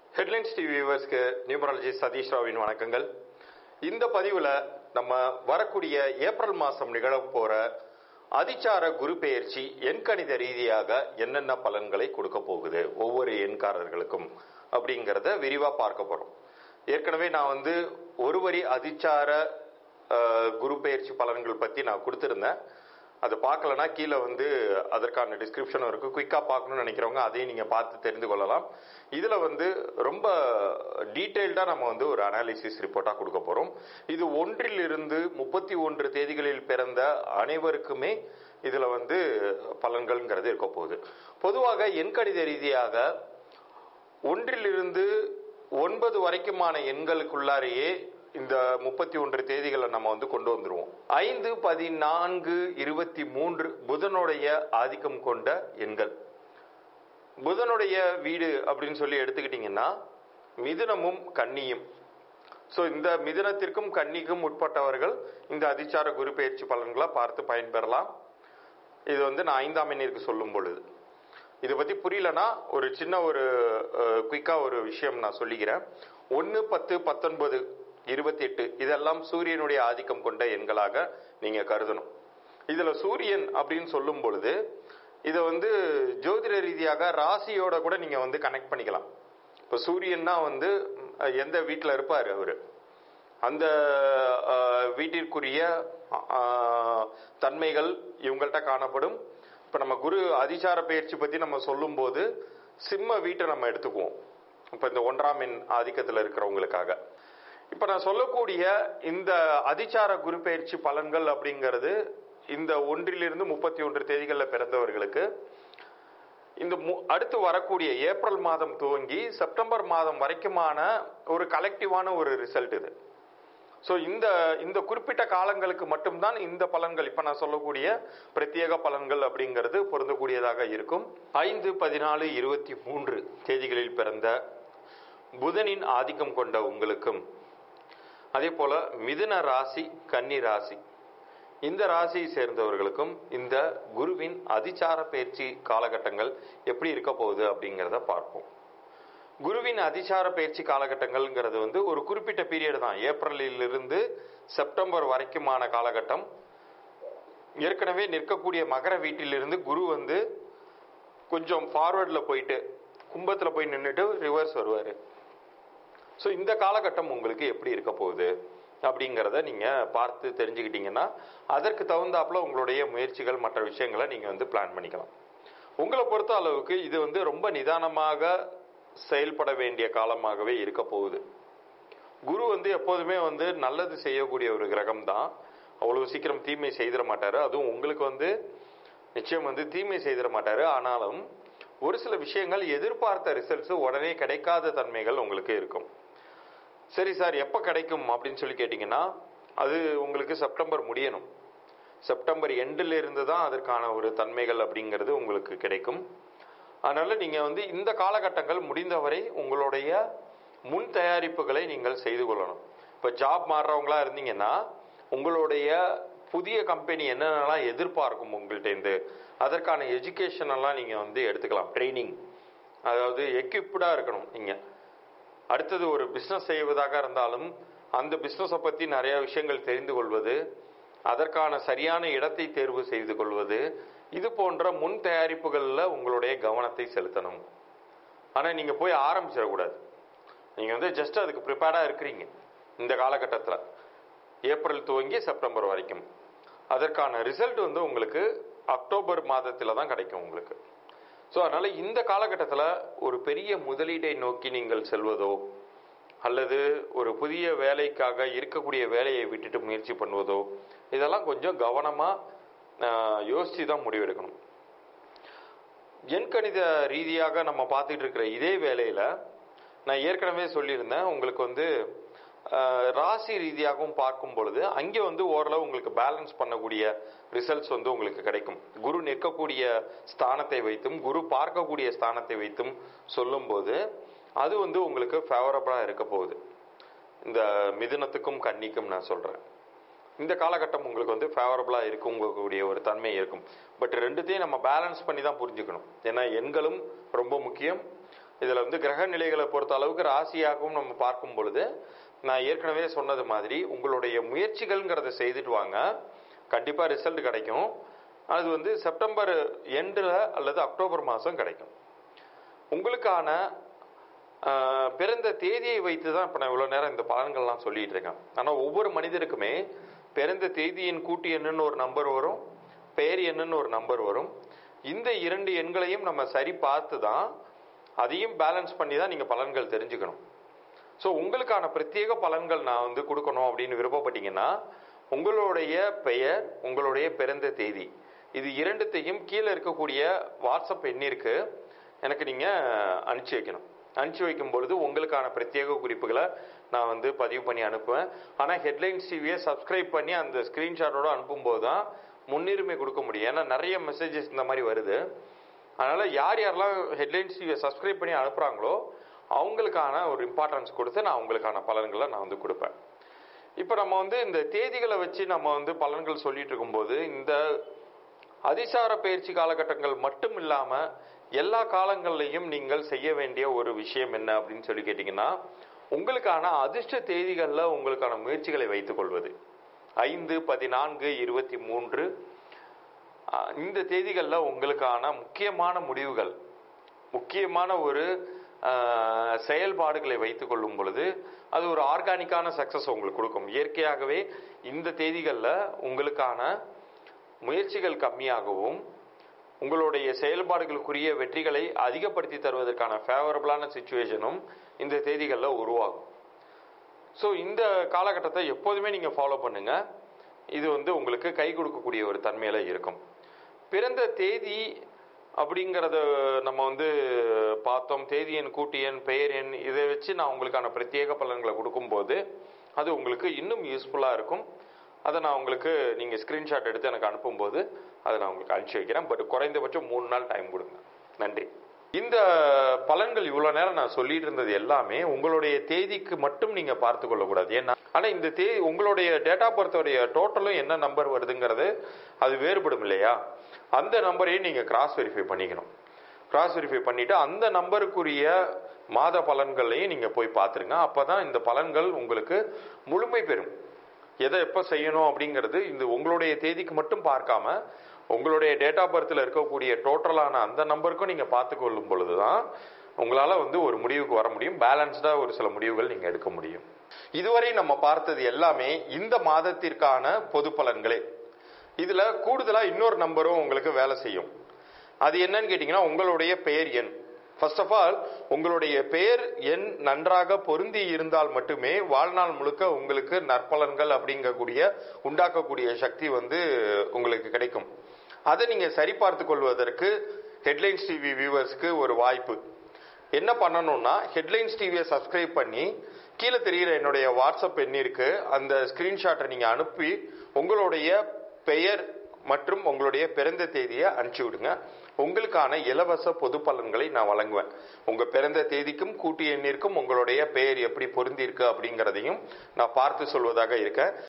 headlines TV வியூவர்ஸ்க்கு numerology Satish ராவின் வணக்கங்கள் இந்த பதிவில் நம்ம வரக்கூடிய ஏப்ரல் மாதம் நிகழப் போகிற அதிச்சார குரு பெயர்ச்சி எண்கணித ரீதியாக என்னென்ன பலன்களை கொடுக்க போகுது ஒவ்வொரு எண்காரர்களுக்கும் அப்படிங்கிறத விரிவாக பார்க்க போகிறோம் ஏற்கனவே நான் வந்து ஒரு வரி அதிச்சார அஹ், குரு பெயர்ச்சி பலன்கள் பற்றி நான் கொடுத்துருந்தேன் அதை பார்க்கலனா கீழே வந்து அதற்கான டிஸ்கிரிப்ஷனும் இருக்குது குயிக்காக பார்க்கணும்னு நினைக்கிறவங்க அதையும் நீங்கள் பார்த்து தெரிந்து கொள்ளலாம் இதில் வந்து ரொம்ப டீட்டெயில்டாக நம்ம வந்து ஒரு அனாலிசிஸ் ரிப்போர்ட்டாக கொடுக்க போகிறோம் இது ஒன்றிலிருந்து முப்பத்தி ஒன்று தேதிகளில் பிறந்த அனைவருக்குமே இதில் வந்து பலன்கள்ங்கிறது இருக்க போகுது பொதுவாக எண்கணித ரீதியாக ஒன்றிலிருந்து ஒன்பது வரைக்குமான எண்களுக்குள்ளாரையே இந்த முப்பத்தி ஒன்று தேதிகளை நம்ம வந்து கொண்டு வந்துருவோம் ஐந்து பதினான்கு இருபத்தி மூன்று புதனுடைய ஆதிக்கம் கொண்ட எண்கள் புதனுடைய வீடு அப்படின்னு சொல்லி எடுத்துக்கிட்டிங்கன்னா மிதுனமும் கன்னியும் ஸோ இந்த மிதுனத்திற்கும் கன்னிக்கும் உட்பட்டவர்கள் இந்த அதிச்சார குரு பயிற்சி பலன்களை பார்த்து பயன்பெறலாம் இது வந்து நான் ஐந்தாம் எண்ணிற்கு சொல்லும் பொழுது இதை பற்றி புரியலனா ஒரு சின்ன ஒரு குயிக்காக ஒரு விஷயம் நான் சொல்லிக்கிறேன் ஒன்று பத்து பத்தொன்பது இருபத்தி எட்டு இதெல்லாம் சூரியனுடைய ஆதிக்கம் கொண்ட எண்களாக நீங்கள் கருதணும் இதில் சூரியன் அப்படின்னு சொல்லும் பொழுது இதை வந்து ஜோதிட ரீதியாக ராசியோட கூட நீங்கள் வந்து கனெக்ட் பண்ணிக்கலாம் இப்போ சூரியன்னா வந்து அஹ், எந்த வீட்டில் இருப்பார் அவர் அந்த அஹ், வீட்டிற்குரிய அஹ், தன்மைகள் இவங்கள்ட்ட காணப்படும் இப்போ நம்ம குரு அதிசார பயிற்சி பற்றி நம்ம சொல்லும்போது சிம்ம வீட்டை நம்ம எடுத்துக்குவோம் இப்போ இந்த ஒன்றாம் எண் ஆதிக்கத்தில் இருக்கிறவங்களுக்காக இப்போ நான் சொல்லக்கூடிய இந்த அதிசார குரு பயிற்சி பலன்கள் அப்படிங்கிறது இந்த ஒன்றிலிருந்து முப்பத்தி ஒன்று தேதிகளில் பிறந்தவர்களுக்கு இந்த மு- அடுத்து வரக்கூடிய ஏப்ரல் மாதம் துவங்கி செப்டம்பர் மாதம் வரைக்குமான ஒரு கலெக்டிவான ஒரு ரிசல்ட் இது ஸோ இந்த இந்த குறிப்பிட்ட காலங்களுக்கு மட்டும்தான் இந்த பலன்கள் இப்போ நான் சொல்லக்கூடிய பிரத்யேக பலன்கள் அப்படிங்கிறது பொருந்தக்கூடியதாக இருக்கும் ஐந்து பதினாலு இருபத்தி மூன்று தேதிகளில் பிறந்த புதனின் ஆதிக்கம் கொண்ட உங்களுக்கும் அதே போல மிதுன ராசி கன்னி ராசி இந்த ராசியை சேர்ந்தவர்களுக்கும் இந்த குருவின் அதிசார பயிற்சி காலகட்டங்கள் எப்படி இருக்க போகுது அப்படிங்கிறத பார்ப்போம் குருவின் அதிசார பயிற்சி காலகட்டங்கள்ங்கிறது வந்து ஒரு குறிப்பிட்ட பீரியட் தான் ஏப்ரலில் இருந்து செப்டம்பர் வரைக்குமான காலகட்டம் ஏற்கனவே நிற்கக்கூடிய மகர வீட்டிலிருந்து குரு வந்து கொஞ்சம் ஃபார்வர்டில் போயிட்டு கும்பத்தில் போய் நின்றுட்டு ரிவர்ஸ் வருவார் ஸோ இந்த காலகட்டம் உங்களுக்கு எப்படி இருக்க போகுது அப்படிங்கிறத நீங்கள் பார்த்து தெரிஞ்சுக்கிட்டீங்கன்னா அதற்கு தகுந்தாப்புல உங்களுடைய முயற்சிகள் மற்ற விஷயங்களை நீங்கள் வந்து பிளான் பண்ணிக்கலாம் உங்களை பொறுத்த அளவுக்கு இது வந்து ரொம்ப நிதானமாக செயல்பட வேண்டிய காலமாகவே இருக்க போகுது குரு வந்து எப்போதுமே வந்து நல்லது செய்யக்கூடிய ஒரு கிரகம் தான் அவ்வளவு சீக்கிரம் தீமை செய்திட மாட்டாரு அதுவும் உங்களுக்கு வந்து நிச்சயம் வந்து தீமை செய்திட மாட்டாரு ஆனாலும் ஒரு சில விஷயங்கள் எதிர்பார்த்த ரிசல்ட்ஸ் உடனே கிடைக்காத தன்மைகள் உங்களுக்கு இருக்கும் சரி சார் எப்போ கிடைக்கும் அப்படின்னு சொல்லி கேட்டிங்கன்னா அது உங்களுக்கு செப்டம்பர் முடியணும் செப்டம்பர் எண்டில் இருந்து தான் அதற்கான ஒரு தன்மைகள் அப்படிங்கிறது உங்களுக்கு கிடைக்கும் அதனால நீங்கள் வந்து இந்த காலகட்டங்கள் முடிந்தவரை உங்களுடைய முன் தயாரிப்புகளை நீங்கள் செய்து கொள்ளணும் இப்போ ஜாப் மாறுறவங்களா இருந்தீங்கன்னா உங்களுடைய புதிய கம்பெனி என்னென்னலாம் எதிர்பார்க்கும் உங்கள்கிட்டேருந்து அதற்கான எஜுகேஷன் எல்லாம் நீங்கள் வந்து எடுத்துக்கலாம் ட்ரைனிங் அதாவது எக்யூப்டாக இருக்கணும் நீங்கள் அடுத்தது ஒரு பிஸ்னஸ் செய்வதாக இருந்தாலும் அந்த பிஸ்னஸை பற்றி நிறைய விஷயங்கள் தெரிந்து கொள்வது அதற்கான சரியான இடத்தை தேர்வு செய்து கொள்வது இது போன்ற முன் தயாரிப்புகளில் உங்களுடைய கவனத்தை செலுத்தணும் ஆனால் நீங்கள் போய் ஆரம்பிச்சிடக்கூடாது நீங்கள் வந்து ஜஸ்ட் அதுக்கு ப்ரிப்பேர்டாக இருக்கிறீங்க இந்த காலகட்டத்தில் ஏப்ரல் துவங்கி செப்டம்பர் வரைக்கும் அதற்கான ரிசல்ட் வந்து உங்களுக்கு அக்டோபர் மாதத்தில் தான் கிடைக்கும் உங்களுக்கு ஸோ அதனால் இந்த காலகட்டத்தில் ஒரு பெரிய முதலீட்டை நோக்கி நீங்கள் செல்வதோ அல்லது ஒரு புதிய வேலைக்காக இருக்கக்கூடிய வேலையை விட்டுட்டு முயற்சி பண்ணுவதோ இதெல்லாம் கொஞ்சம் கவனமாக யோசித்து தான் முடிவெடுக்கணும் எண்கணித ரீதியாக நம்ம பார்த்துட்டு இருக்கிற இதே வேலையில் நான் ஏற்கனவே சொல்லியிருந்தேன் உங்களுக்கு வந்து அஹ், ராசி ரீதியாகவும் பார்க்கும் பொழுது அங்கே வந்து ஓரளவு உங்களுக்கு பேலன்ஸ் பண்ணக்கூடிய ரிசல்ட்ஸ் வந்து உங்களுக்கு கிடைக்கும் குரு நிற்கக்கூடிய ஸ்தானத்தை வைத்தும் குரு பார்க்கக்கூடிய ஸ்தானத்தை வைத்தும் சொல்லும்போது அது வந்து உங்களுக்கு ஃபேவரபுளாக இருக்க போகுது இந்த மிதுனத்துக்கும் கன்னிக்கும் நான் சொல்கிறேன் இந்த காலகட்டம் உங்களுக்கு வந்து ஃபேவரபுளாக இருக்குங்கக்கூடிய ஒரு தன்மை இருக்கும் பட் ரெண்டுத்தையும் நம்ம பேலன்ஸ் பண்ணி தான் புரிஞ்சுக்கணும் ஏன்னா எண்களும் ரொம்ப முக்கியம் இதில் வந்து கிரக நிலைகளை பொறுத்த அளவுக்கு ராசியாகவும் நம்ம பார்க்கும் பொழுது நான் ஏற்கனவே சொன்னது மாதிரி உங்களுடைய முயற்சிகள்ங்கிறத செய்துட்டு வாங்க கண்டிப்பாக ரிசல்ட் கிடைக்கும் அது வந்து செப்டம்பர் எண்டில் அல்லது அக்டோபர் மாதம் கிடைக்கும் உங்களுக்கான ஆஹ், பிறந்த தேதியை வைத்து தான் இப்போ நான் இவ்வளோ நேரம் இந்த பலன்கள்லாம் சொல்லிட்டு இருக்கேன் ஆனால் ஒவ்வொரு மனிதருக்குமே பிறந்த தேதியின் கூட்டு எண்ணுன்னு ஒரு நம்பர் வரும் பெயர் எண்ணுன்னு ஒரு நம்பர் வரும் இந்த இரண்டு எண்களையும் நம்ம சரி பார்த்து தான் அதையும் பேலன்ஸ் பண்ணி தான் நீங்கள் பலன்கள் தெரிஞ்சுக்கணும் ஸோ உங்களுக்கான பிரத்யேக பலன்கள் நான் வந்து கொடுக்கணும் அப்படின்னு விருப்பப்பட்டீங்கன்னா உங்களுடைய பெயர் உங்களுடைய பிறந்த தேதி இது இரண்டுத்தையும் கீழே இருக்கக்கூடிய வாட்ஸ்அப் எண்ணிற்கு எனக்கு நீங்கள் அனுப்பிச்சி வைக்கணும் அனுப்பிச்சி வைக்கும் பொழுது உங்களுக்கான பிரத்யேக குறிப்புகளை நான் வந்து பதிவு பண்ணி அனுப்புவேன் ஆனால் ஹெட்லைன்ஸ் டிவியை சப்ஸ்கிரைப் பண்ணி அந்த ஸ்க்ரீன்ஷாட்டோட அனுப்பும்போது தான் முன்னுரிமை கொடுக்க முடியும் ஏன்னா நிறைய மெசேஜஸ் இந்த மாதிரி வருது அதனால யார் யாரெல்லாம் ஹெட்லைன்ஸ் டிவியை சப்ஸ்கிரைப் பண்ணி அனுப்புகிறாங்களோ அவங்களுக்கான ஒரு இம்பார்ட்டன்ஸ் கொடுத்து நான் அவங்களுக்கான பலன்களை நான் வந்து கொடுப்பேன் இப்போ நம்ம வந்து இந்த தேதிகளை வச்சு நம்ம வந்து பலன்கள் சொல்லிட்டு இருக்கும்போது இந்த அதிசார பயிற்சி காலகட்டங்கள் மட்டும் இல்லாம எல்லா காலங்கள்லையும் நீங்கள் செய்ய வேண்டிய ஒரு விஷயம் என்ன அப்படின்னு சொல்லி கேட்டீங்கன்னா உங்களுக்கான அதிர்ஷ்ட தேதிகளில் உங்களுக்கான முயற்சிகளை வைத்துக் கொள்வது ஐந்து பதினான்கு இருபத்தி மூன்று அஹ், இந்த தேதிகளில் உங்களுக்கான முக்கியமான முடிவுகள் முக்கியமான ஒரு அஹ், செயல்பாடுகளை வைத்துக் கொள்ளும் பொழுது அது ஒரு ஆர்கானிக்கான சக்சஸ் உங்களுக்கு கொடுக்கும் இயற்கையாகவே இந்த தேதிகளில் உங்களுக்கான முயற்சிகள் கம்மியாகவும் உங்களுடைய செயல்பாடுகளுக்குரிய வெற்றிகளை அதிகப்படுத்தி தருவதற்கான ஃபேவரபிளான சுச்சுவேஷனும் இந்த தேதிகளில் உருவாகும் ஸோ இந்த காலகட்டத்தை எப்போதுமே நீங்கள் ஃபாலோ பண்ணுங்க இது வந்து உங்களுக்கு கை கொடுக்கக்கூடிய ஒரு தன்மையில இருக்கும் பிறந்த தேதி அப்படிங்கிறத நம்ம வந்து பார்த்தோம் தேதி எண் கூட்டு எண் பெயர் எண் இதை வச்சு நான் உங்களுக்கான பிரத்யேக பலன்களை கொடுக்கும்போது அது உங்களுக்கு இன்னும் யூஸ்ஃபுல்லாக இருக்கும் அதை நான் உங்களுக்கு நீங்கள் ஸ்க்ரீன்ஷாட் எடுத்து எனக்கு அனுப்பும்போது அதை நான் உங்களுக்கு அனுப்பிச்சி வைக்கிறேன் பட் குறைந்தபட்சம் மூணு நாள் டைம் கொடுங்க நன்றி இந்த பலன்கள் இவ்வளோ நேரம் நான் சொல்லிட்டு இருந்தது எல்லாமே உங்களுடைய தேதிக்கு மட்டும் நீங்க பார்த்து கொள்ளக்கூடாது ஏன்னா ஆனா இந்த தேதி உங்களுடைய டேட்டா பொறுத்தவரைய டோட்டலும் என்ன நம்பர் வருதுங்கிறது அது வேறுபடும் இல்லையா அந்த நம்பரையும் நீங்க கிராஸ் வெரிஃபை பண்ணிக்கணும் கிராஸ் வெரிஃபை பண்ணிட்டு அந்த நம்பருக்குரிய மாத பலன்களையும் நீங்க போய் பார்த்துருங்க அப்பதான் இந்த பலன்கள் உங்களுக்கு முழுமை பெறும் எதை எப்போ செய்யணும் அப்படிங்கிறது இந்த உங்களுடைய தேதிக்கு மட்டும் பார்க்காம உங்களுடைய டேட் ஆஃப் பர்த்தில் இருக்கக்கூடிய டோட்டலான அந்த நம்பருக்கும் நீங்கள் பார்த்து கொள்ளும் பொழுது தான் உங்களால் வந்து ஒரு முடிவுக்கு வர முடியும் பேலன்ஸ்டாக ஒரு சில முடிவுகள் நீங்கள் எடுக்க முடியும் இதுவரை நம்ம பார்த்தது எல்லாமே இந்த மாதத்திற்கான பொது பலன்களே இதில் கூடுதலாக இன்னொரு நம்பரும் உங்களுக்கு வேலை செய்யும் அது என்னன்னு கேட்டிங்கன்னா உங்களுடைய பெயர் எண் ஃபர்ஸ்ட் ஆஃப் ஆல் உங்களுடைய பெயர் எண் நன்றாக பொருந்தி இருந்தால் மட்டுமே வாழ்நாள் முழுக்க உங்களுக்கு நற்பலன்கள் அப்படிங்கக்கூடிய உண்டாக்கக்கூடிய சக்தி வந்து உங்களுக்கு கிடைக்கும் அதை நீங்க சரிபார்த்து கொள்வதற்கு ஹெட்லைன்ஸ் டிவி வியூவர்ஸ்க்கு ஒரு வாய்ப்பு என்ன பண்ணணும்னா ஹெட்லைன்ஸ் டிவியை சப்ஸ்கிரைப் பண்ணி கீழே தெரிகிற என்னுடைய வாட்ஸ்அப் எண்ணிற்கு அந்த ஸ்கிரீன்ஷாட்டை நீங்க அனுப்பி உங்களுடைய பெயர் மற்றும் உங்களுடைய பிறந்த தேதியை அனுப்பிச்சி விடுங்க உங்களுக்கான இலவச பொது பலன்களை நான் வழங்குவேன் உங்க பிறந்த தேதிக்கும் கூட்டு எண்ணிற்கும் உங்களுடைய பெயர் எப்படி பொருந்தி இருக்கு அப்படிங்கிறதையும் நான் பார்த்து சொல்வதாக இருக்கேன்